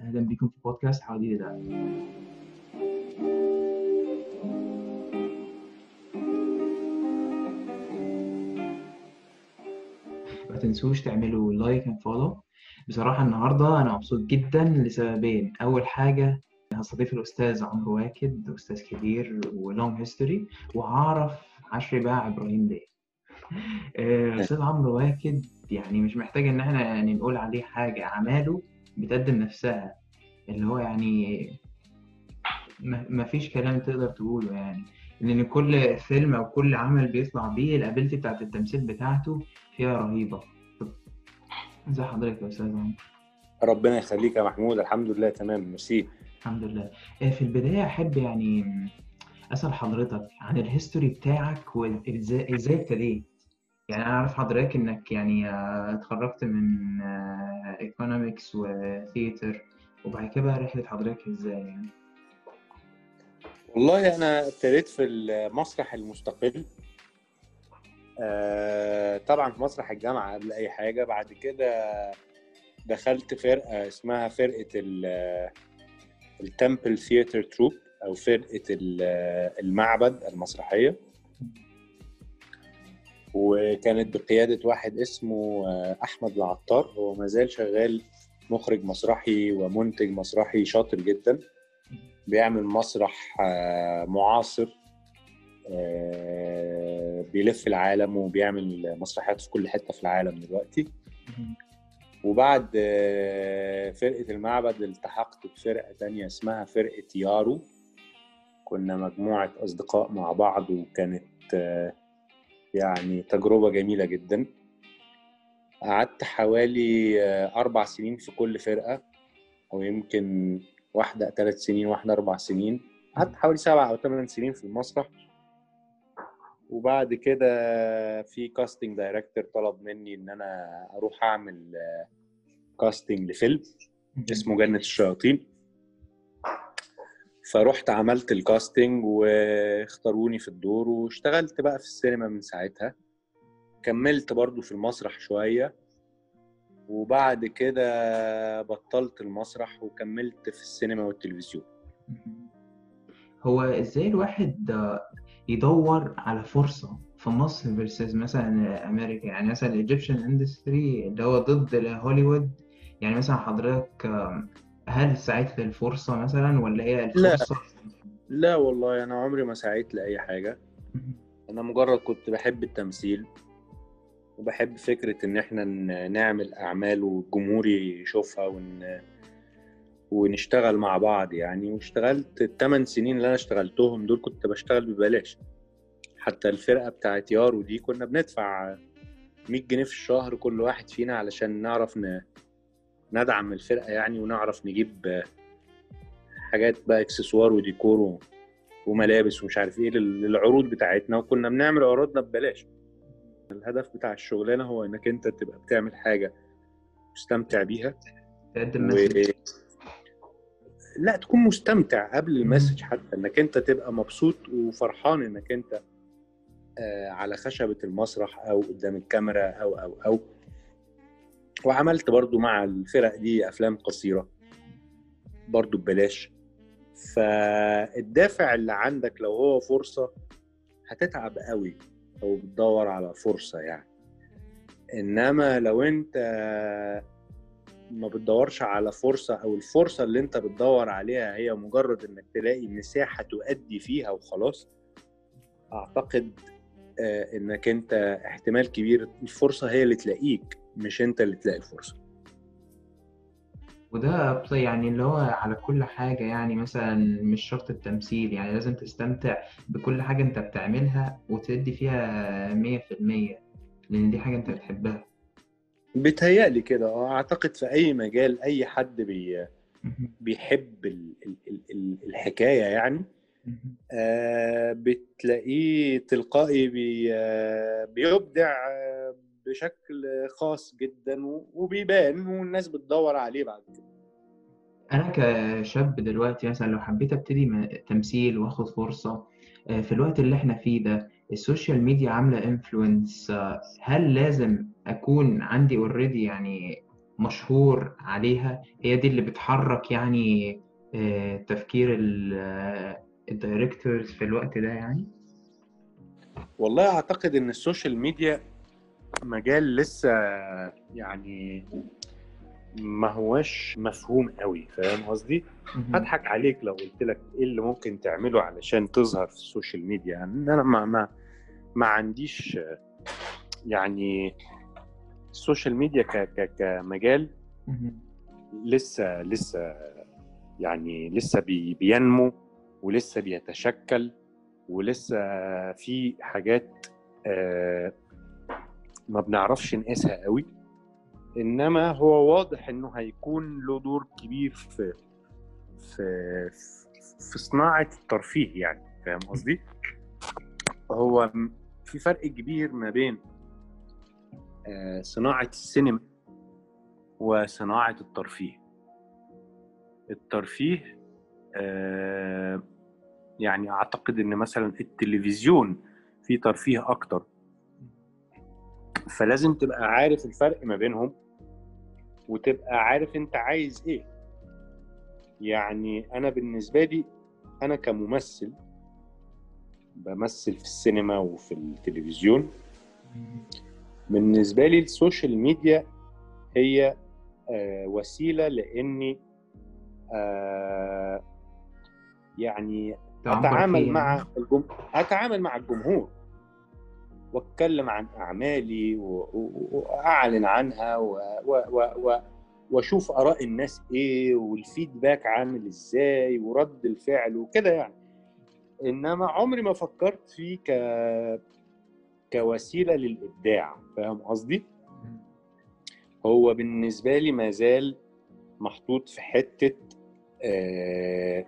أهلا بكم في بودكاست حواديت ده ما تنسوش تعملوا لايك اند فولو بصراحة النهاردة أنا مبسوط جدا لسببين أول حاجة هستضيف الأستاذ عمرو واكد أستاذ كبير ولونج هيستوري وهعرف عشري باع إبراهيم ليه آه، أستاذ عمرو واكد يعني مش محتاج إن احنا يعني نقول عليه حاجة أعماله بتقدم نفسها اللي هو يعني ما ما فيش كلام تقدر تقوله يعني لأن كل فيلم أو كل عمل بيطلع بيه الأبيلتي بتاعت التمثيل بتاعته فيها رهيبة طب، ازي حضرتك يا أستاذ عمرو ربنا يخليك يا محمود الحمد لله تمام ميرسي الحمد لله آه، في البداية أحب يعني أسأل حضرتك عن الهيستوري بتاعك وإزاي إزاي ابتديت يعني أنا أعرف حضرتك إنك يعني آه، اتخرجت من ايكونومكس وثياتر وبعد كده بقى رحلة حضرتك إزاي يعني والله انا ابتديت في المسرح المستقل آه، طبعا في مسرح الجامعه قبل اي حاجه بعد كده دخلت فرقه اسمها فرقه التمبل ثياتر تروب او فرقه ال- المعبد المسرحيه وكانت بقياده واحد اسمه آه، احمد العطار هو ما زال شغال مخرج مسرحي ومنتج مسرحي شاطر جدا بيعمل مسرح آه، معاصر آه، بيلف العالم وبيعمل مسرحيات في كل حته في العالم دلوقتي وبعد آه، فرقة المعبد التحقت بفرقة تانية اسمها فرقة يارو كنا مجموعة أصدقاء مع بعض وكانت آه، يعني تجربة جميلة جدا قعدت حوالي آه، أربع سنين في كل فرقة أو يمكن واحدة ثلاث سنين واحدة أربع سنين قعدت حوالي سبع أو ثمان سنين في المسرح وبعد كده في كاستنج دايركتور طلب مني ان انا اروح اعمل كاستنج لفيلم اسمه جنة الشياطين فرحت عملت الكاستنج واختاروني في الدور واشتغلت بقى في السينما من ساعتها كملت برضو في المسرح شوية وبعد كده بطلت المسرح وكملت في السينما والتلفزيون هو إزاي الواحد آه، يدور على فرصة في مصر versus مثلا أمريكا يعني مثلا الإيجيبشن اندستري اللي هو ضد هوليوود يعني مثلا حضرتك آم، هل سعيت للفرصة مثلا ولا هي لا. الفرصة لا والله انا عمري ما سعيت لاي حاجة انا مجرد كنت بحب التمثيل وبحب فكرة ان احنا ن- نعمل اعمال والجمهور يشوفها ون... ونشتغل مع بعض يعني واشتغلت الثمان سنين اللي انا اشتغلتهم دول كنت بشتغل ببلاش حتى الفرقة بتاعت يارو دي كنا بندفع 100 جنيه في الشهر كل واحد فينا علشان نعرف ن... ندعم الفرقة يعني ونعرف نجيب حاجات بقى اكسسوار وديكور و... وملابس ومش عارف ايه لل- للعروض بتاعتنا وكنا بنعمل عروضنا ببلاش الهدف بتاع الشغلانه هو انك انت تبقى بتعمل حاجه مستمتع بيها تقدم و... مسج لا تكون مستمتع قبل المسج حتى انك انت تبقى مبسوط وفرحان انك انت آه، على خشبة المسرح او قدام الكاميرا او او او وعملت برضو مع الفرق دي افلام قصيرة برضو ببلاش فالدافع اللي عندك لو هو فرصة هتتعب قوي لو بتدور على فرصة يعني انما لو انت ما بتدورش على فرصة او الفرصة اللي انت بتدور عليها هي مجرد انك تلاقي مساحة تؤدي فيها وخلاص اعتقد آه، انك انت احتمال كبير الفرصة هي اللي تلاقيك مش انت اللي تلاقي الفرصة وده بص- يعني اللي هو على كل حاجة يعني مثلا مش شرط التمثيل يعني لازم تستمتع بكل حاجة انت بتعملها وتدي فيها مية في المية لأن دي حاجة انت بتحبها بيتهيألي كده اه اعتقد في اي مجال اي حد بي بيحب ال- ال- ال- ال- الحكاية يعني آه، بتلاقيه تلقائي بي آه، بيبدع آه، بشكل خاص جدا و- وبيبان والناس بتدور عليه بعد كده أنا كشاب دلوقتي مثلا لو حبيت أبتدي م- تمثيل وآخد فرصة آه، في الوقت اللي إحنا فيه ده السوشيال ميديا عاملة انفلونس هل لازم أكون عندي اوريدي يعني مشهور عليها هي دي اللي بتحرك يعني آه، تفكير الدايركتورز في الوقت ده يعني والله اعتقد ان السوشيال ميديا مجال لسه يعني ما هواش مفهوم قوي فاهم قصدي مهم. هضحك عليك لو قلت لك ايه اللي ممكن تعمله علشان تظهر في السوشيال ميديا يعني انا ما ما ما عنديش يعني السوشيال ميديا ك ك كمجال مهم. لسه لسه يعني لسه بي بينمو ولسه بيتشكل ولسه في حاجات آه، ما بنعرفش نقيسها قوي انما هو واضح انه هيكون له دور كبير في في في صناعه الترفيه يعني فاهم قصدي؟ هو م- في فرق كبير ما بين آه، صناعه السينما وصناعه الترفيه الترفيه آه، يعني اعتقد ان مثلا التلفزيون فيه ترفيه اكتر فلازم تبقى عارف الفرق ما بينهم وتبقى عارف انت عايز ايه يعني انا بالنسبه لي انا كممثل بمثل في السينما وفي التلفزيون بالنسبه لي السوشيال ميديا هي آه، وسيله لاني آه، يعني تعبر اتعامل فيه مع يعني. الجم... اتعامل مع الجمهور واتكلم عن اعمالي و- و- واعلن عنها و... و... و... و... واشوف اراء الناس ايه والفيدباك عامل ازاي ورد الفعل وكده يعني انما عمري ما فكرت فيه ك كوسيله للابداع فاهم قصدي هو بالنسبه لي ما زال محطوط في حته آه،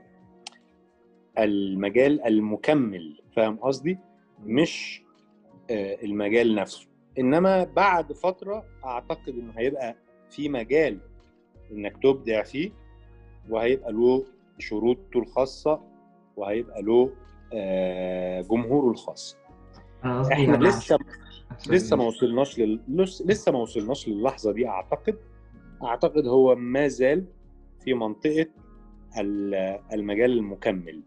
المجال المكمل فاهم قصدي مش آه، المجال نفسه انما بعد فتره اعتقد انه هيبقى في مجال انك تبدع فيه وهيبقى له شروطه الخاصه وهيبقى له آه، جمهوره الخاص انا قصدي احنا يعني لسه عشان- لسه ما وصلناش لل... لس- لسه ما وصلناش للحظه دي اعتقد اعتقد هو ما زال في منطقه ال- المجال المكمل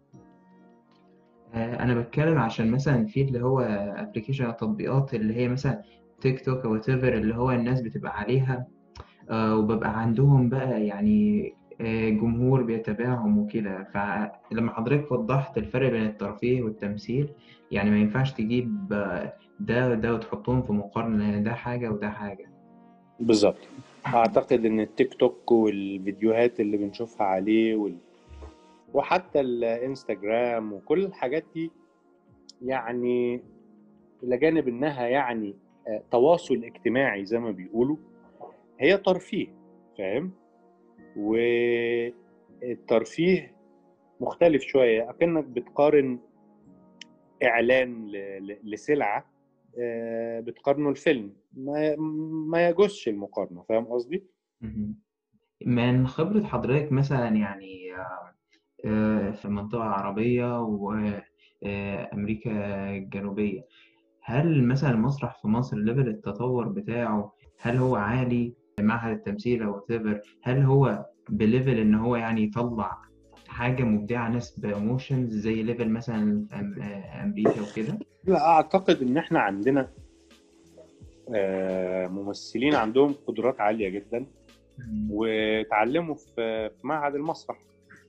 آه، انا بتكلم عشان مثلا في اللي هو ابلكيشن او تطبيقات اللي هي مثلا تيك توك او whatever اللي هو الناس بتبقى عليها آه، وببقى عندهم بقى يعني آه، جمهور بيتابعهم وكده فلما حضرتك وضحت الفرق بين الترفيه والتمثيل يعني ما ينفعش تجيب آه، ده وده وتحطهم في مقارنة ده حاجة وده حاجة بالظبط اعتقد ان التيك توك والفيديوهات اللي بنشوفها عليه وال... وحتى الانستجرام وكل الحاجات دي يعني الى جانب انها يعني آه، تواصل اجتماعي زي ما بيقولوا هي ترفيه فاهم والترفيه مختلف شويه اكنك بتقارن اعلان ل- ل- لسلعه آه، بتقارنه الفيلم ما ما يجوزش المقارنه فاهم قصدي مهم. من خبرة حضرتك مثلا يعني آه، آه، في منطقة عربية وأمريكا الجنوبية هل مثلا المسرح في مصر ليفل التطور بتاعه هل هو عالي معهد التمثيل أو whatever هل هو بليفل إن هو يعني يطلع حاجة مبدعة ناس بإيموشنز زي ليفل مثلا في أم- آه، أمريكا وكده؟ لا اعتقد ان احنا عندنا آه، ممثلين عندهم قدرات عاليه جدا وتعلموا في في معهد المسرح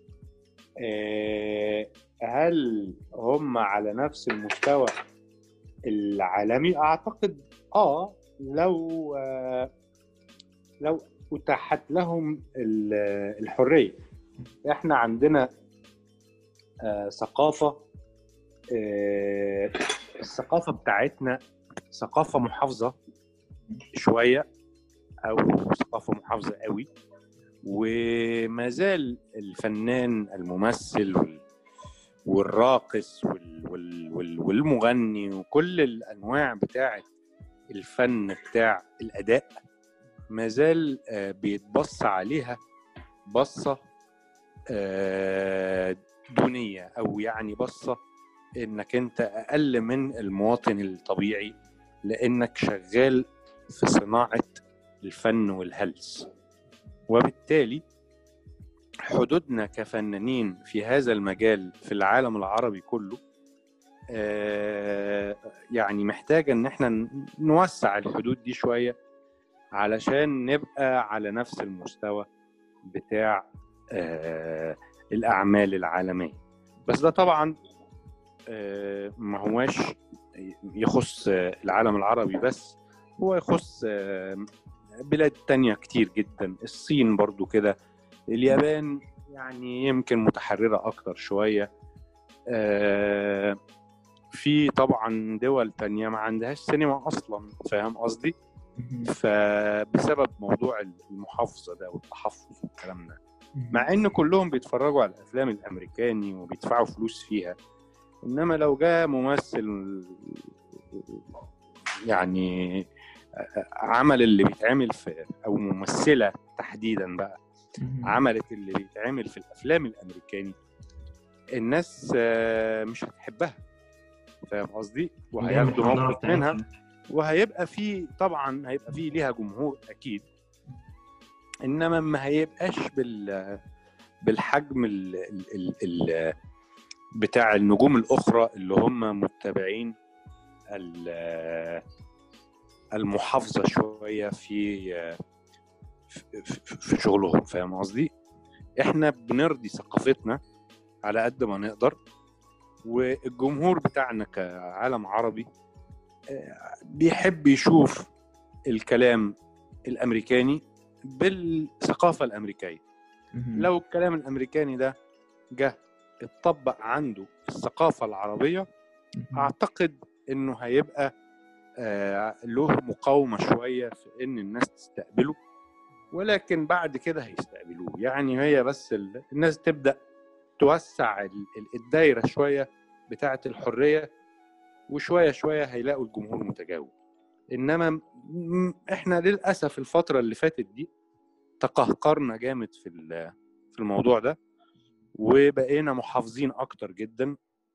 آه، هل هم على نفس المستوى العالمي اعتقد اه لو آه، لو اتاحت لهم ال- الحريه احنا عندنا آه، ثقافه آه، الثقافه بتاعتنا ثقافه محافظه شويه او ثقافه محافظه قوي وما زال الفنان الممثل وال- والراقص وال- وال- وال- والمغني وكل الانواع بتاعه الفن بتاع الاداء ما زال آه، بيتبص عليها بصه آه، دونيه او يعني بصه انك انت اقل من المواطن الطبيعي لانك شغال في صناعه الفن والهلس وبالتالي حدودنا كفنانين في هذا المجال في العالم العربي كله آه، يعني محتاجة إن إحنا نوسع الحدود دي شوية علشان نبقى على نفس المستوى بتاع آه، الأعمال العالمية بس ده طبعا آه، ما هواش يخص العالم العربي بس هو يخص بلاد تانية كتير جدا الصين برضو كده اليابان يعني يمكن متحررة أكتر شوية في طبعا دول تانية ما عندهاش سينما أصلا فاهم قصدي؟ فبسبب موضوع المحافظة ده والتحفظ والكلام ده مع ان كلهم بيتفرجوا على الافلام الامريكاني وبيدفعوا فلوس فيها انما لو جاء ممثل يعني عمل اللي بيتعمل في او ممثله تحديدا بقى عملت اللي بيتعمل في الافلام الامريكاني الناس مش هتحبها فاهم قصدي وهياخدوا موقف منها وهيبقى في طبعا هيبقى في ليها جمهور اكيد انما ما هيبقاش بال بالحجم ال ال ال بتاع النجوم الاخرى اللي هم متبعين المحافظه شويه في في شغلهم فاهم قصدي احنا بنرضي ثقافتنا على قد ما نقدر والجمهور بتاعنا كعالم عربي بيحب يشوف الكلام الامريكاني بالثقافه الامريكيه لو الكلام الامريكاني ده جه اتطبق عنده في الثقافه العربيه اعتقد انه هيبقى آه له مقاومه شويه في ان الناس تستقبله ولكن بعد كده هيستقبلوه يعني هي بس الناس تبدا توسع الدايره شويه بتاعه الحريه وشويه شويه هيلاقوا الجمهور متجاوب انما احنا للاسف الفتره اللي فاتت دي تقهقرنا جامد في في الموضوع ده وبقينا محافظين اكتر جدا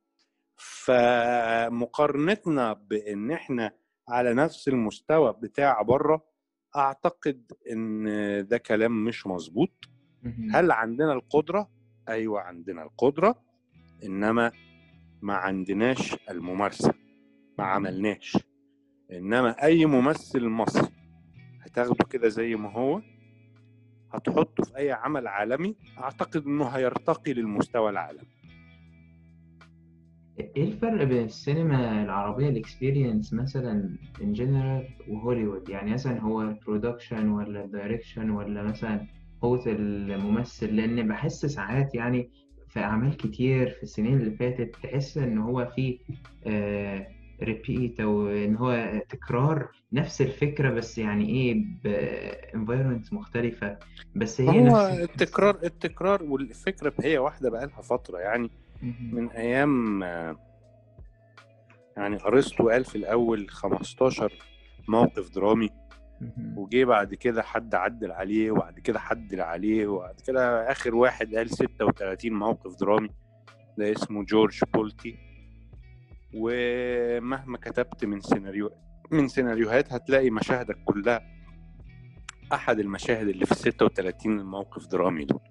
فمقارنتنا بان احنا على نفس المستوى بتاع بره اعتقد ان ده كلام مش مظبوط هل عندنا القدره ايوه عندنا القدره انما ما عندناش الممارسه ما عملناش انما اي ممثل مصري هتاخده كده زي ما هو هتحطه في اي عمل عالمي اعتقد انه هيرتقي للمستوى العالمي ايه الفرق بين السينما العربية الاكسبيرينس مثلا ان جنرال وهوليوود يعني مثلا هو البرودكشن ولا الدايركشن ولا مثلا قوة الممثل لان بحس ساعات يعني في اعمال كتير في السنين اللي فاتت تحس ان هو في آه ريبيت او ان هو تكرار نفس الفكره بس يعني ايه بانفايرمنت مختلفه بس هي هو نفس التكرار التكرار والفكره هي واحده بقى لها فتره يعني من ايام يعني ارسطو قال في الاول 15 موقف درامي وجي بعد كده حد عدل عليه وبعد كده حدل عليه وبعد كده اخر واحد قال 36 موقف درامي ده اسمه جورج بولتي ومهما كتبت من سيناريو من سيناريوهات هتلاقي مشاهدك كلها احد المشاهد اللي في 36 الموقف درامي دول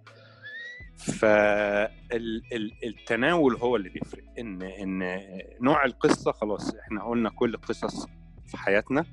فالتناول هو اللي بيفرق ان ان نوع القصه خلاص احنا قلنا كل القصص في حياتنا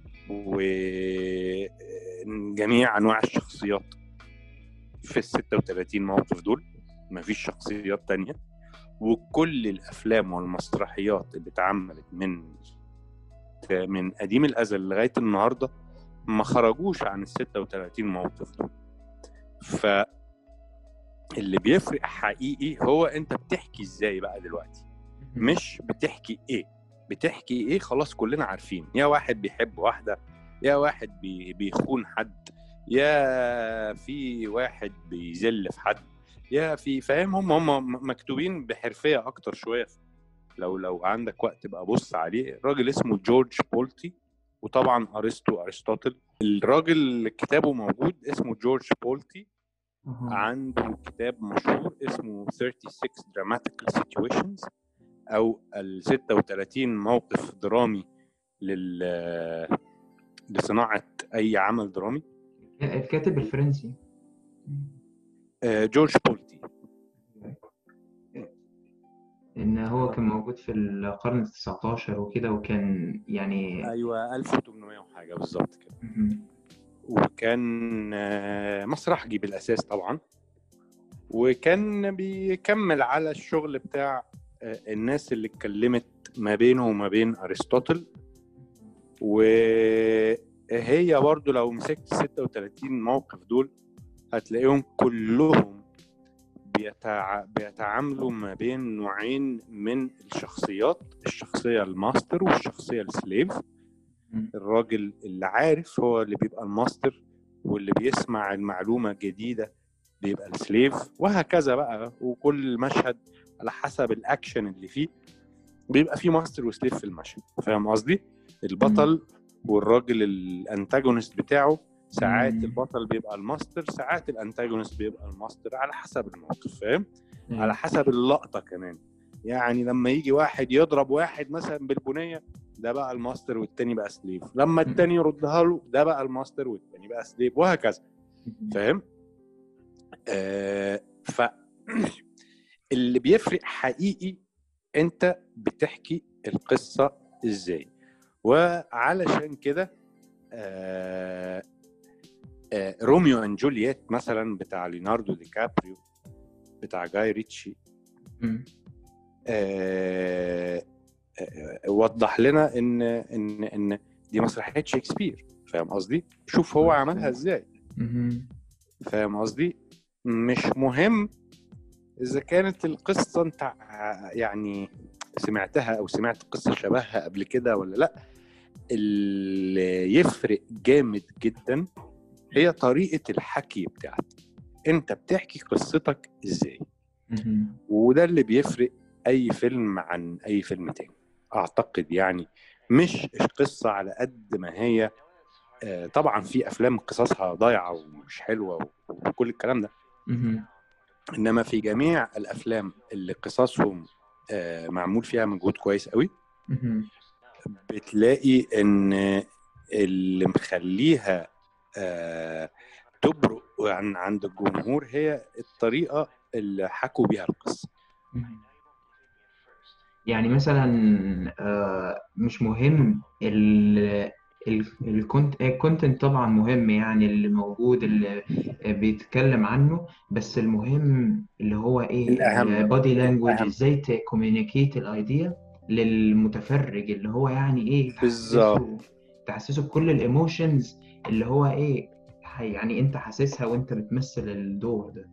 وجميع انواع الشخصيات في ال 36 موقف دول مفيش شخصيات تانية وكل الافلام والمسرحيات اللي اتعملت من من قديم الازل لغايه النهارده ما خرجوش عن ال 36 موقف دول ف اللي بيفرق حقيقي هو انت بتحكي ازاي بقى دلوقتي مش بتحكي ايه بتحكي ايه خلاص كلنا عارفين يا واحد بيحب واحده يا واحد بي بيخون حد يا في واحد بيذل في حد يا في فاهم هم هم مكتوبين بحرفيه اكتر شويه لو لو عندك وقت بقى بص عليه الراجل اسمه جورج بولتي وطبعا ارسطو ارسطوطل الراجل كتابه موجود اسمه جورج بولتي عنده كتاب مشهور اسمه 36 Dramatical Situations او ال 36 موقف درامي لل لصناعه اي عمل درامي الكاتب الفرنسي آه، جورج بولتي ان هو كان موجود في القرن ال 19 وكده وكان يعني ايوه 1800 وحاجه بالظبط كده مهم. وكان آه، مسرحجي بالاساس طبعا وكان بيكمل على الشغل بتاع آه، الناس اللي اتكلمت ما بينه وما بين ارسطوطل وهي برضو لو مسكت 36 موقف دول هتلاقيهم كلهم بيتع... بيتعاملوا ما بين نوعين من الشخصيات الشخصية الماستر والشخصية السليف مم. الراجل اللي عارف هو اللي بيبقى الماستر واللي بيسمع المعلومة الجديدة بيبقى السليف وهكذا بقى وكل مشهد على حسب الأكشن اللي فيه بيبقى فيه ماستر وسليف في المشهد فاهم قصدي؟ البطل والراجل الانتاجونست بتاعه ساعات مم. البطل بيبقى الماستر ساعات الانتاجونست بيبقى الماستر على حسب الموقف فاهم؟ أيوة. على حسب اللقطة كمان يعني لما يجي واحد يضرب واحد مثلا بالبنية ده بقى الماستر والتاني بقى سليف لما التاني يردها له ده بقى الماستر والتاني بقى سليف وهكذا مهم. فاهم آه ف اللي بيفرق حقيقي انت بتحكي القصة ازاي وعلشان كده آه آه روميو اند جولييت مثلا بتاع ليوناردو دي كابريو بتاع جاي ريتشي مم. آه، آه، وضح لنا ان ان ان دي مسرحيه شكسبير فاهم قصدي شوف هو عملها ازاي مهم. فاهم قصدي مش مهم اذا كانت القصه انت ع- يعني سمعتها او سمعت قصه شبهها قبل كده ولا لا اللي يفرق جامد جدا هي طريقه الحكي بتاعتك انت بتحكي قصتك ازاي مهم. وده اللي بيفرق اي فيلم عن اي فيلم تاني اعتقد يعني مش قصه على قد ما هي آه، طبعا في افلام قصصها ضايعه ومش حلوه وكل الكلام ده مهم. انما في جميع الافلام اللي قصصهم آه، معمول فيها مجهود كويس قوي مهم. بتلاقي ان اللي مخليها آه، تبرق عن عند الجمهور هي الطريقه اللي حكوا بيها القصه مهم. يعني مثلا آه، مش مهم ال الكونت الكونتنت طبعا مهم يعني اللي موجود اللي بيتكلم عنه بس المهم اللي هو ايه الأهم. البودي لانجوج الأهم. ازاي تكومينيكيت الايديا للمتفرج اللي هو يعني ايه بالظبط. تحسسه تحسسه بكل الايموشنز اللي هو ايه يعني انت حاسسها وانت بتمثل الدور ده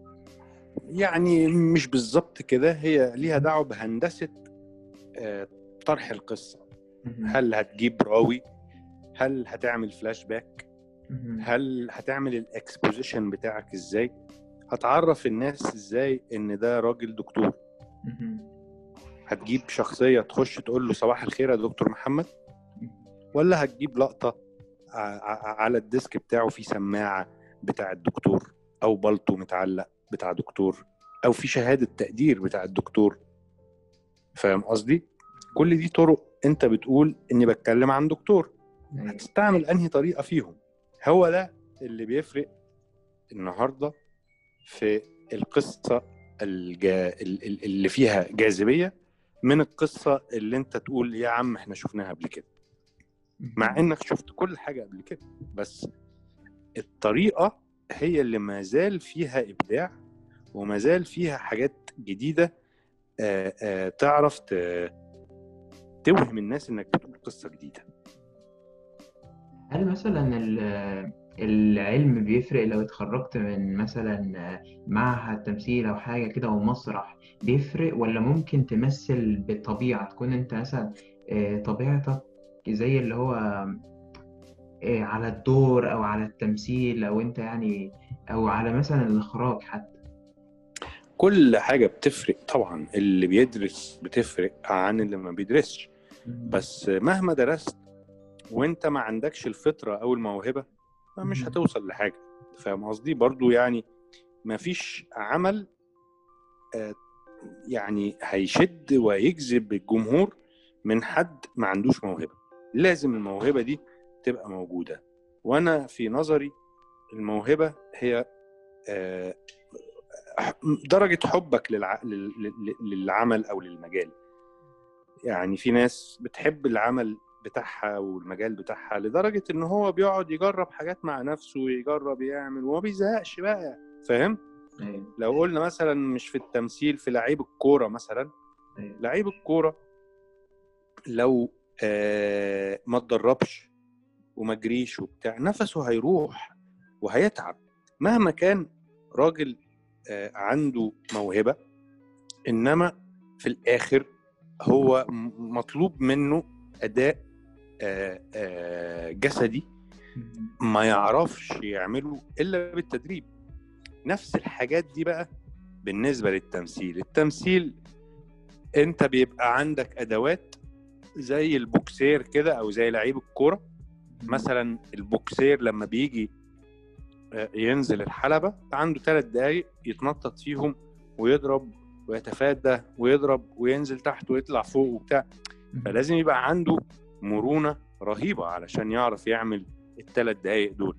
يعني مش بالظبط كده هي ليها دعوه بهندسه آه، طرح القصه هل هتجيب راوي هل هتعمل فلاش باك مهم. هل هتعمل الاكسبوزيشن بتاعك ازاي هتعرف الناس ازاي ان ده راجل دكتور مهم. هتجيب شخصيه تخش تقول له صباح الخير يا دكتور محمد ولا هتجيب لقطه ع- ع- على الديسك بتاعه في سماعه بتاع الدكتور او بلطو متعلق بتاع دكتور او في شهاده تقدير بتاع الدكتور فاهم قصدي كل دي طرق انت بتقول اني بتكلم عن دكتور أيوة. هتستعمل انهي طريقه فيهم هو ده اللي بيفرق النهارده في القصه الجا... ال- ال- اللي فيها جاذبيه من القصه اللي انت تقول يا عم احنا شفناها قبل كده مع انك شفت كل حاجه قبل كده بس الطريقه هي اللي ما زال فيها ابداع وما زال فيها حاجات جديده آه، آه، تعرف ت- توهم الناس انك بتقول قصه جديده هل مثلا ال- العلم بيفرق لو اتخرجت من مثلا معهد تمثيل او حاجه كده او مسرح بيفرق ولا ممكن تمثل بالطبيعه تكون انت مثلا آه، طبيعتك زي اللي هو آه، على الدور او على التمثيل او انت يعني او على مثلا الاخراج حتى كل حاجه بتفرق طبعا اللي بيدرس بتفرق عن اللي ما بيدرسش بس مهما درست وانت ما عندكش الفطره او الموهبه فمش مم. هتوصل لحاجه فاهم قصدي برضو يعني ما فيش عمل آه، يعني هيشد ويجذب الجمهور من حد ما عندوش موهبه لازم الموهبه دي تبقى موجوده وانا في نظري الموهبه هي آه، درجه حبك للع... لل- لل- للعمل او للمجال يعني في ناس بتحب العمل بتاعها والمجال بتاعها لدرجه ان هو بيقعد يجرب حاجات مع نفسه ويجرب يعمل وما بيزهقش بقى فاهم ايوه لو قلنا مثلا مش في التمثيل في لعيب الكوره مثلا ايوه لعيب الكوره لو آه ما اتدربش وما جريش وبتاع نفسه هيروح وهيتعب مهما كان راجل آه عنده موهبه انما في الاخر هو م- مطلوب منه اداء آه آه جسدي مهم. ما يعرفش يعمله الا بالتدريب نفس الحاجات دي بقى بالنسبه للتمثيل التمثيل انت بيبقى عندك ادوات زي البوكسير كده او زي لعيب الكوره مثلا البوكسير لما بيجي آه، ينزل الحلبه عنده ثلاث دقايق يتنطط فيهم ويضرب ويتفادى ويضرب وينزل تحت ويطلع فوق وبتاع مهم. فلازم يبقى عنده مرونة رهيبة علشان يعرف يعمل الثلاث دقايق دول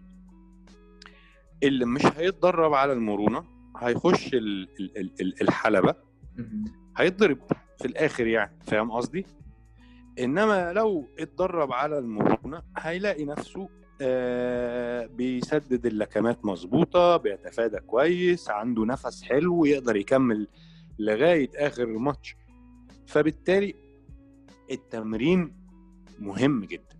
اللي مش هيتدرب على المرونة هيخش ال- ال- ال- ال- الحلبة مهم. هيتضرب في الآخر يعني فاهم قصدي؟ إنما لو اتدرب على المرونة هيلاقي نفسه آه بيسدد اللكمات مظبوطة بيتفادى كويس عنده نفس حلو يقدر يكمل لغاية آخر الماتش فبالتالي التمرين مهم جدا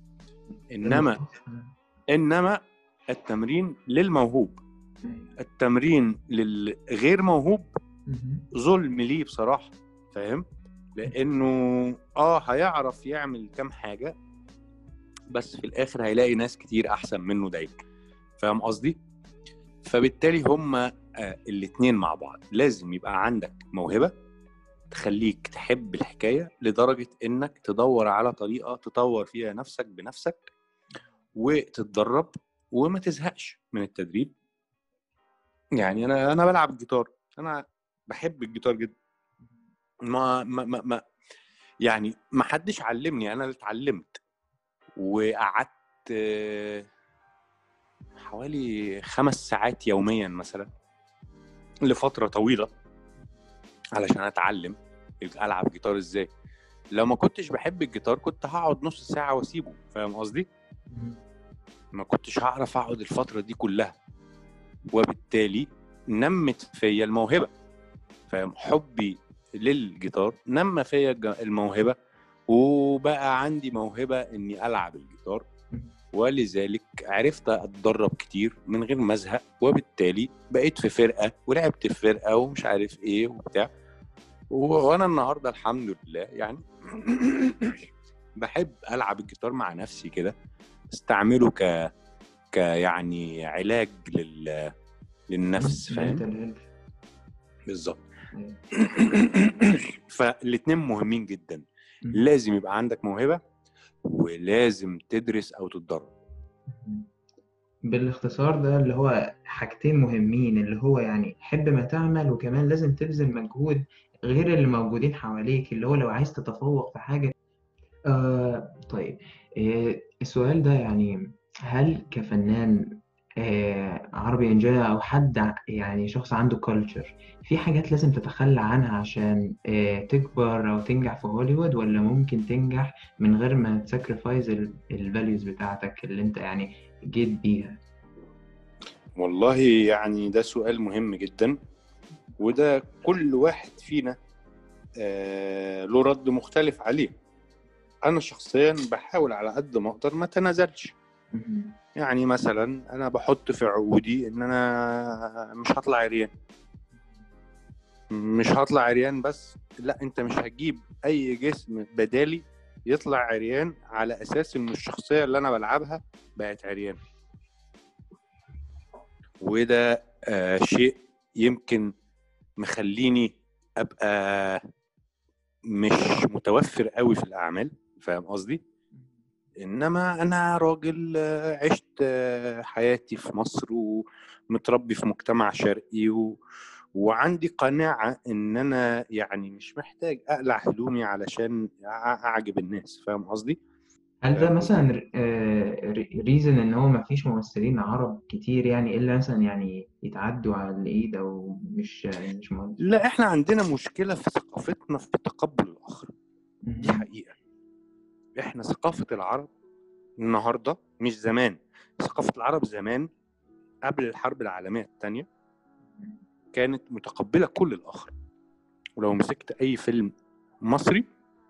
انما انما التمرين للموهوب أيوة. التمرين للغير موهوب مهم. ظلم ليه بصراحه فاهم لانه اه هيعرف يعمل كام حاجه بس في الاخر هيلاقي ناس كتير احسن منه دايما فاهم قصدي فبالتالي هما آه الاتنين مع بعض لازم يبقى عندك موهبه تخليك تحب الحكايه لدرجه انك تدور على طريقه تطور فيها نفسك بنفسك وتتدرب وما تزهقش من التدريب يعني انا انا بلعب جيتار انا بحب الجيتار جدا ما ما ما, ما يعني ما حدش علمني انا اللي اتعلمت وقعدت آه، حوالي خمس ساعات يوميا مثلا لفتره طويله علشان اتعلم العب جيتار ازاي لو ما كنتش بحب الجيتار كنت هقعد نص ساعه واسيبه فاهم قصدي مهم. ما كنتش هعرف اقعد الفتره دي كلها وبالتالي نمت فيا الموهبه فاهم حبي للجيتار نمى فيا الج- الموهبه وبقى عندي موهبه اني العب الجيتار ولذلك عرفت اتدرب كتير من غير ما ازهق وبالتالي بقيت في فرقه ولعبت في فرقه ومش عارف ايه وبتاع و- وانا النهارده الحمد لله يعني بحب العب الجيتار مع نفسي كده استعمله ك ك يعني علاج لل للنفس فاهم mental health. بالظبط أيوة. فالاتنين مهمين جدا مهم. لازم يبقى عندك موهبه ولازم تدرس او تتدرب بالاختصار ده اللي هو حاجتين مهمين اللي هو يعني حب ما تعمل وكمان لازم تبذل مجهود غير اللي موجودين حواليك اللي هو لو عايز تتفوق في حاجة آه طيب آه السؤال ده يعني هل كفنان آه عربي إنجا أو حد ع- يعني شخص عنده كولتشر في حاجات لازم تتخلى عنها عشان آه تكبر أو تنجح في هوليوود ولا ممكن تنجح من غير ما تساكرفايز الفاليوز بتاعتك اللي انت يعني جيت بيها والله يعني ده سؤال مهم جدا وده كل واحد فينا آه له رد مختلف عليه انا شخصيا بحاول على قد ما اقدر ما تنازلش مهم. يعني مثلا انا بحط في عقودي ان انا مش هطلع عريان مش هطلع عريان بس لا انت مش هتجيب اي جسم بدالي يطلع عريان على اساس ان الشخصيه اللي انا بلعبها بقت عريان وده آه شيء يمكن مخليني ابقى مش متوفر قوي في الاعمال فاهم قصدي انما انا راجل آه، عشت آه، حياتي في مصر ومتربي في مجتمع شرقي و... وعندي قناعة ان انا يعني مش محتاج اقلع هدومي علشان أع- اعجب الناس فاهم قصدي هل ده فاهم قصدي؟ مثلا ريزن ان هو ما فيش ممثلين عرب كتير يعني الا مثلا يعني يتعدوا على الايد او مش مش مهم لا احنا عندنا مشكله في ثقافتنا في تقبل الاخر دي حقيقه احنا ثقافه العرب النهارده مش زمان ثقافه العرب زمان قبل الحرب العالميه الثانيه كانت متقبله كل الاخر ولو مسكت اي فيلم مصري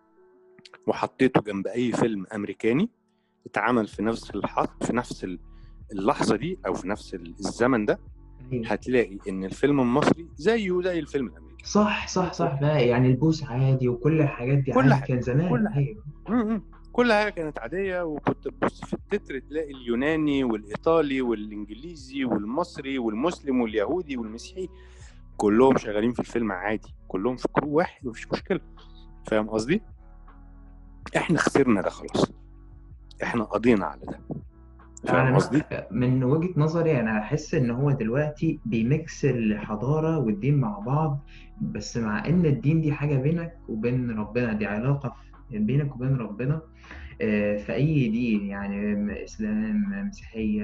وحطيته جنب اي فيلم امريكاني اتعمل في نفس الحط في نفس اللحظه دي او في نفس الزمن ده هتلاقي ان الفيلم المصري زيه زي الفيلم الامريكي صح صح صح بقى يعني البوس عادي وكل الحاجات دي كل عادي حاجة. كان زمان كل حاجة. ايوه م- م. كل حاجه كانت عاديه وكنت تبص في التتر تلاقي اليوناني والايطالي والانجليزي والمصري والمسلم واليهودي والمسيحي كلهم شغالين في الفيلم عادي كلهم في كرو واحد ومفيش مشكله فاهم قصدي احنا خسرنا ده خلاص احنا قضينا على ده فاهم انا قصدي من وجهة نظري انا احس ان هو دلوقتي بيميكس الحضارة والدين مع بعض بس مع ان الدين دي حاجة بينك وبين ربنا دي علاقة في- بينك وبين ربنا آه، في اي دين يعني اسلام مسيحية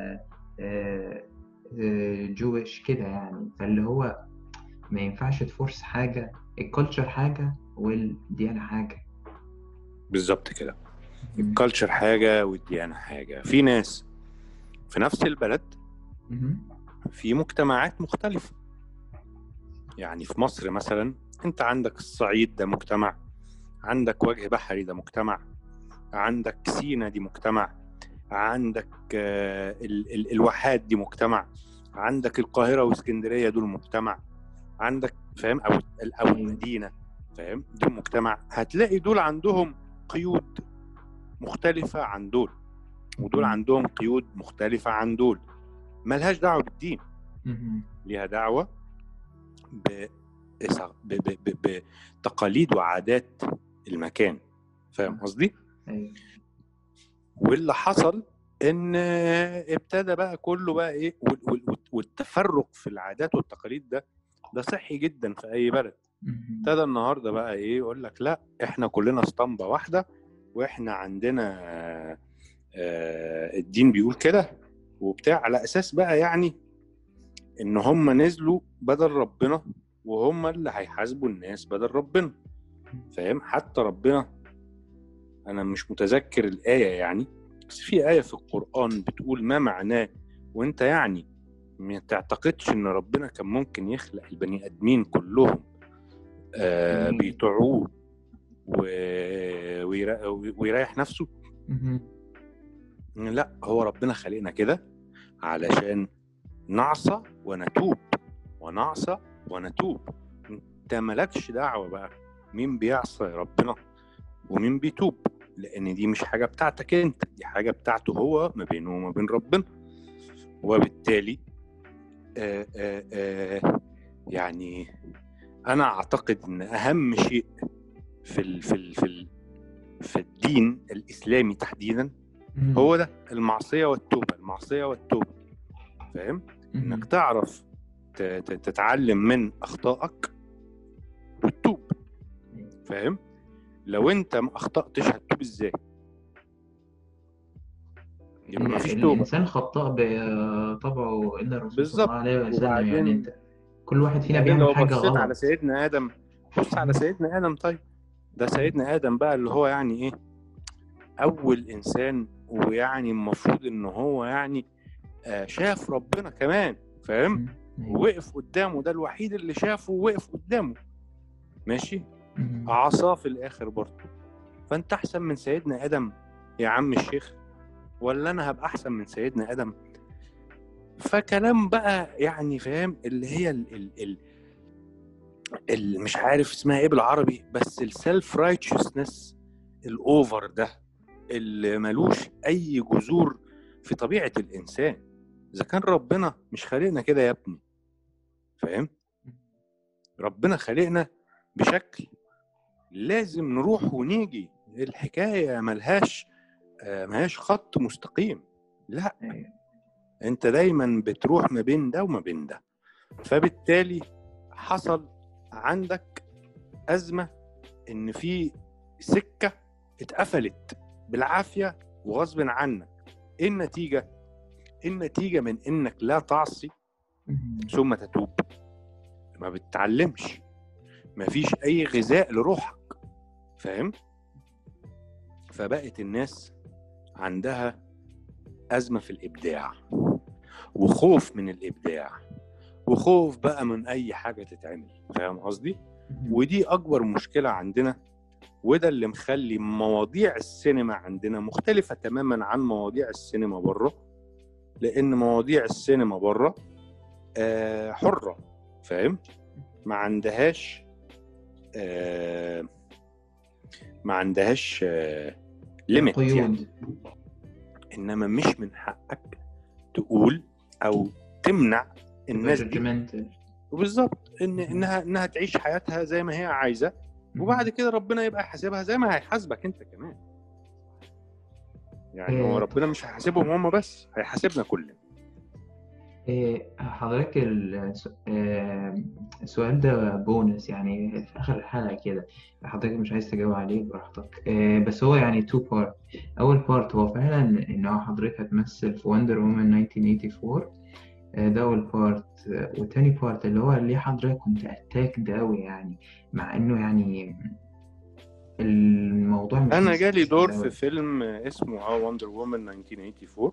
آه، آه، جويش كده يعني فاللي هو ما ينفعش تفورس حاجة الكالتشر حاجة والديانة حاجة بالظبط كده الكالتشر حاجه والديانه حاجه في ناس في نفس البلد مهم. في مجتمعات مختلفه يعني في مصر مثلا انت عندك الصعيد ده مجتمع عندك وجه بحري ده مجتمع عندك سينا دي مجتمع عندك آه، ال- ال- الواحات دي مجتمع عندك القاهرة واسكندرية دول مجتمع عندك فاهم أو أو المدينة فاهم دول مجتمع هتلاقي دول عندهم قيود مختلفة عن دول ودول عندهم قيود مختلفة عن دول ملهاش دعوة بالدين مهم. ليها دعوة ب- ب- ب- ب- بتقاليد وعادات المكان فاهم قصدي؟ أيوة. واللي حصل ان ابتدى بقى كله بقى ايه وال- وال- والتفرق في العادات والتقاليد ده ده صحي جدا في اي بلد مهم. ابتدى النهارده بقى ايه يقول لك لا احنا كلنا اسطمبه واحده واحنا عندنا آه، آه، الدين بيقول كده وبتاع على اساس بقى يعني ان هم نزلوا بدل ربنا وهم اللي هيحاسبوا الناس بدل ربنا فاهم حتى ربنا انا مش متذكر الايه يعني بس في ايه في القران بتقول ما معناه وانت يعني ما تعتقدش ان ربنا كان ممكن يخلق البني ادمين كلهم آه مم. بيطيعوه و... ويرا- ويريح نفسه مهم. لا هو ربنا خلقنا كده علشان نعصى ونتوب ونعصى ونتوب انت مالكش دعوه بقى مين بيعصى ربنا ومين بيتوب لان دي مش حاجه بتاعتك انت دي حاجه بتاعته هو ما بينه وما بين ربنا وبالتالي آآ آآ يعني انا اعتقد ان اهم شيء في ال في ال في ال في الدين الاسلامي تحديدا مهم. هو ده المعصيه والتوبه المعصيه والتوبه فاهم مهم. انك تعرف ت- ت- تتعلم من اخطائك وتتوب فاهم لو انت ما اخطاتش هتتوب ازاي يبقى إن ما فيش توبه الإنسان خطاء بطبعه إلا الرسول صلى بالظبط. الله عليه وسلم يعني وبعدين- أنت كل واحد فينا بعدين بيعمل لو حاجة بصيت على غلط سيدنا ادم بص على سيدنا ادم طيب ده سيدنا ادم بقى اللي هو يعني ايه اول انسان ويعني المفروض ان هو يعني آه، شاف ربنا كمان فاهم أيوة. ووقف قدامه ده الوحيد اللي شافه ووقف قدامه ماشي مهم. عصاه في الاخر برضه فانت احسن من سيدنا ادم يا عم الشيخ ولا انا هبقى احسن من سيدنا ادم فكلام بقى يعني فاهم اللي هي ال ال ال ال مش عارف اسمها ايه بالعربي بس السيلف رايتشسنس الاوفر ده اللي ملوش اي جذور في طبيعه الانسان اذا كان ربنا مش خالقنا كده يا ابني فاهم ربنا خلقنا بشكل لازم نروح ونيجي الحكايه ملهاش آه، ملهاش خط مستقيم لا أيوة. انت دايما بتروح ما بين ده وما بين ده فبالتالي حصل عندك ازمه ان في سكه اتقفلت بالعافيه وغصب عنك ايه النتيجه النتيجه من انك لا تعصي مهم. ثم تتوب ما بتتعلمش مفيش اي غذاء لروحك فاهم فبقت الناس عندها ازمه في الابداع وخوف من الابداع وخوف بقى من اي حاجه تتعمل فاهم قصدي مهم. ودي اكبر مشكله عندنا وده اللي مخلي مواضيع السينما عندنا مختلفه تماما عن مواضيع السينما بره لان مواضيع السينما بره آه، حره فاهم ما عندهاش آه، ما عندهاش ليميت يعني قيود انما مش من حقك تقول او تمنع الناس دي judgmental. وبالظبط ان انها انها تعيش حياتها زي ما هي عايزه وبعد كده ربنا يبقى يحاسبها زي ما هيحاسبك انت كمان يعني هو إيه. ربنا مش هيحاسبهم هم بس هيحاسبنا كلنا إيه، حضرتك الس- آه، السؤال ده بونس يعني في آخر الحلقة كده حضرتك مش عايز تجاوب عليه براحتك آه، بس هو يعني تو بارت أول بارت هو فعلا إن هو حضرتك هتمثل في وندر وومن 1984 آه، ده أول بارت والتاني بارت اللي هو ليه حضرتك كنت أتاكد أوي يعني مع إنه يعني الموضوع مش انا مستحيل جالي دور أوي. في فيلم اسمه اه وندر وومن 1984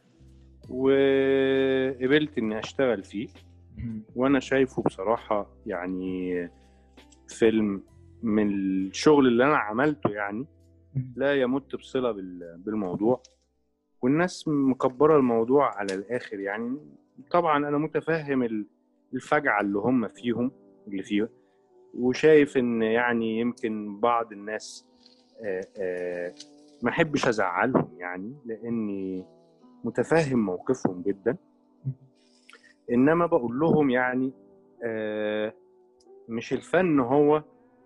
وقبلت اني اشتغل فيه مم. وانا شايفه بصراحه يعني فيلم من الشغل اللي انا عملته يعني لا يمت بصله بال- بالموضوع والناس مكبره الموضوع على الاخر يعني طبعا انا متفهم ال- الفجعه اللي هم فيهم اللي فيها وشايف ان يعني يمكن بعض الناس آه، آه، ما احبش ازعلهم يعني لاني متفهم موقفهم جدا انما بقول لهم يعني آه، مش الفن هو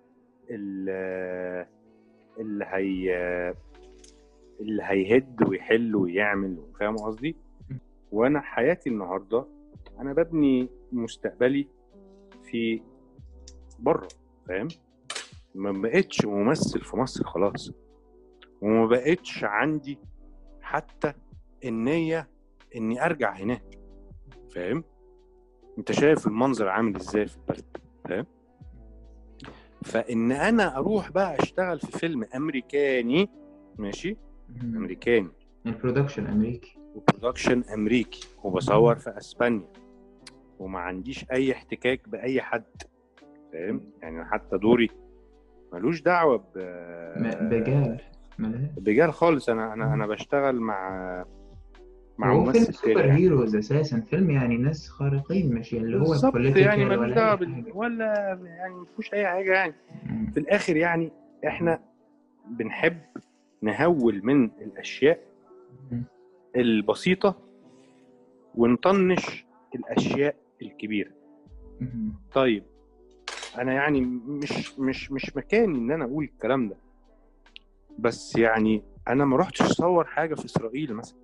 ال- اللي هي اللي هيهد ويحل ويعمل فاهم قصدي وانا حياتي النهارده انا ببني مستقبلي في بره فاهم ما بقتش ممثل في مصر خلاص وما بقتش عندي حتى النية اني ارجع هناك فاهم انت شايف المنظر عامل ازاي في البلد فاهم فان انا اروح بقى اشتغل في فيلم امريكاني ماشي مم. امريكاني البرودكشن أمريكي وبرودكشن امريكي وبصور في اسبانيا وما عنديش اي احتكاك باي حد فاهم يعني حتى دوري ملوش دعوه ب م- بجال ملاك بجال خالص انا انا انا بشتغل مع مع هو فيلم ممثل سوبر تاني يعني. هيروز اساسا فيلم يعني ناس خارقين مش اللي هو بالظبط يعني political ملوش ولا دعوه اي بال- حاجه ولا يعني مفيهوش اي حاجه يعني مم. في الاخر يعني احنا بنحب نهول من الاشياء مم. البسيطه ونطنش الاشياء الكبيره مم. طيب انا يعني مش مش مش مكاني ان انا اقول الكلام ده بس يعني انا ما رحتش اصور حاجه في اسرائيل مثلا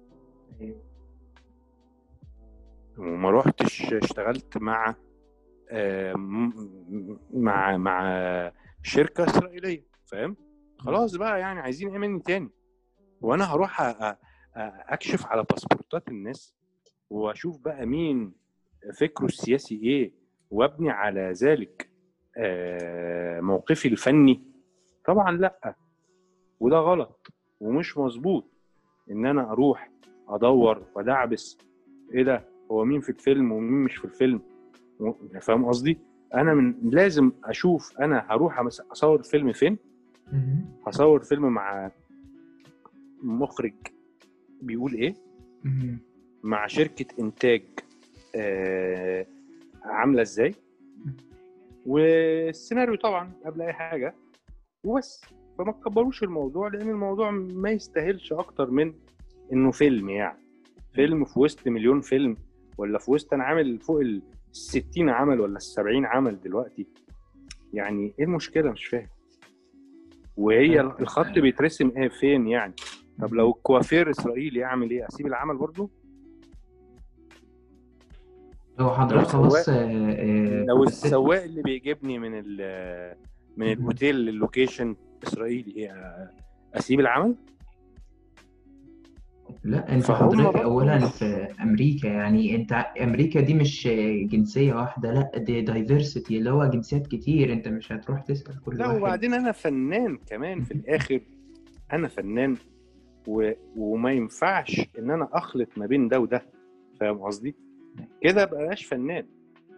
وما رحتش اشتغلت مع آه، م- مع مع شركه اسرائيليه فاهم خلاص بقى يعني عايزين ايه مني تاني وانا هروح أ- أ- أ- اكشف على باسبورتات الناس واشوف بقى مين فكره السياسي ايه وابني على ذلك آه، موقفي الفني طبعا لا وده غلط ومش مظبوط ان انا اروح ادور وادعبس ايه ده هو مين في الفيلم ومين مش في الفيلم و- فاهم قصدي انا من لازم اشوف انا هروح أمس- اصور فيلم فين مم. هصور فيلم مع مخرج بيقول ايه مم. مع شركة إنتاج آه، عاملة إزاي والسيناريو طبعا قبل أي حاجة وبس فما تكبروش الموضوع لأن الموضوع ما يستاهلش أكتر من إنه فيلم يعني فيلم في وسط مليون فيلم ولا في وسط أنا عامل فوق ال 60 عمل ولا ال 70 عمل دلوقتي يعني إيه المشكلة مش فاهم وهي الخط بيترسم ايه فين يعني طب لو الكوافير اسرائيلي يعمل ايه اسيب العمل برضه لو حضرتك لو خلاص آه، آه، لو بس- السواق اللي بيجيبني من ال من الاوتيل للوكيشن اسرائيلي ايه اسيب العمل لا انت فهم حضرتك برضه اولا في امريكا يعني انت امريكا دي مش جنسية واحدة لا دي دايفرسيتي اللي هو جنسيات كتير انت مش هتروح تسأل كل لا واحد وبعدين انا فنان كمان في الاخر انا فنان و... وما ينفعش ان انا اخلط ما بين ده وده فاهم قصدي كده بقاش فنان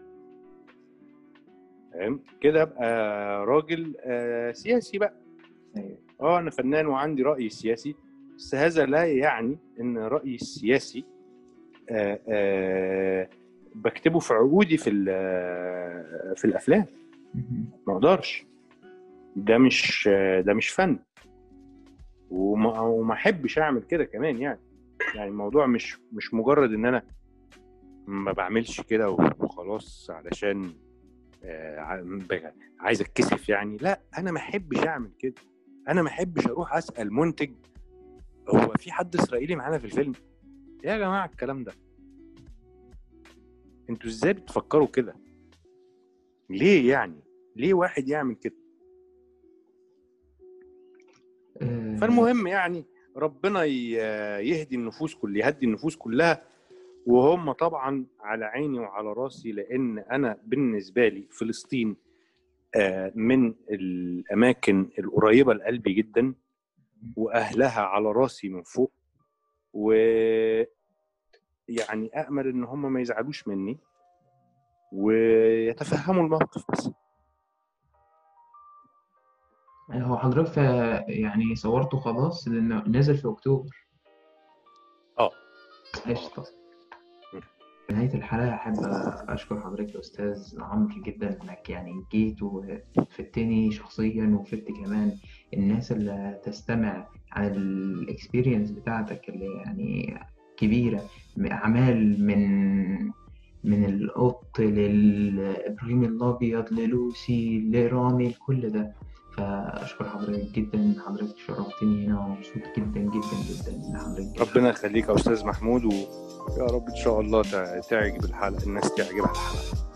فاهم كده ابقى راجل آه سياسي بقى أيوة. اه انا فنان وعندي راي سياسي بس هذا لا يعني ان رايي السياسي آه آه بكتبه في عقودي في ال- في الافلام مهم. ما اقدرش ده مش ده مش فن وما وما احبش اعمل كده كمان يعني يعني الموضوع مش مش مجرد ان انا ما بعملش كده وخلاص علشان آه، ع- ب- عايز اتكسف يعني لا انا ما احبش اعمل كده انا ما احبش اروح اسال منتج هو في حد اسرائيلي معانا في الفيلم يا جماعه الكلام ده انتوا ازاي بتفكروا كده ليه يعني ليه واحد يعمل كده آه، فالمهم يعني ربنا ي- يهدي النفوس كل يهدي النفوس كلها وهم طبعا على عيني وعلى راسي لان انا بالنسبه لي فلسطين آه، من الاماكن القريبه لقلبي جدا واهلها على راسي من فوق و يعني امل ان هم ما يزعلوش مني ويتفهموا الموقف بس هو حضرتك في يعني صورته خلاص لأنه نزل في أكتوبر اه قشطة في نهاية الحلقة أحب أشكر حضرتك يا أستاذ عمرو جدا إنك يعني جيت وفدتني شخصيا وفدت كمان الناس اللي تستمع عن الإكسبيرينس بتاعتك اللي يعني كبيرة أعمال من من القط للإبراهيم الأبيض للوسي لرامي لكل ده فأشكر حضرتك جدا حضرتك شرفتني هنا ومبسوط جدا جدا جدا إن حضرتك ربنا يخليك يا استاذ محمود ويا رب ان شاء الله تع- تعجب الحلقه الناس تعجبها الحلقه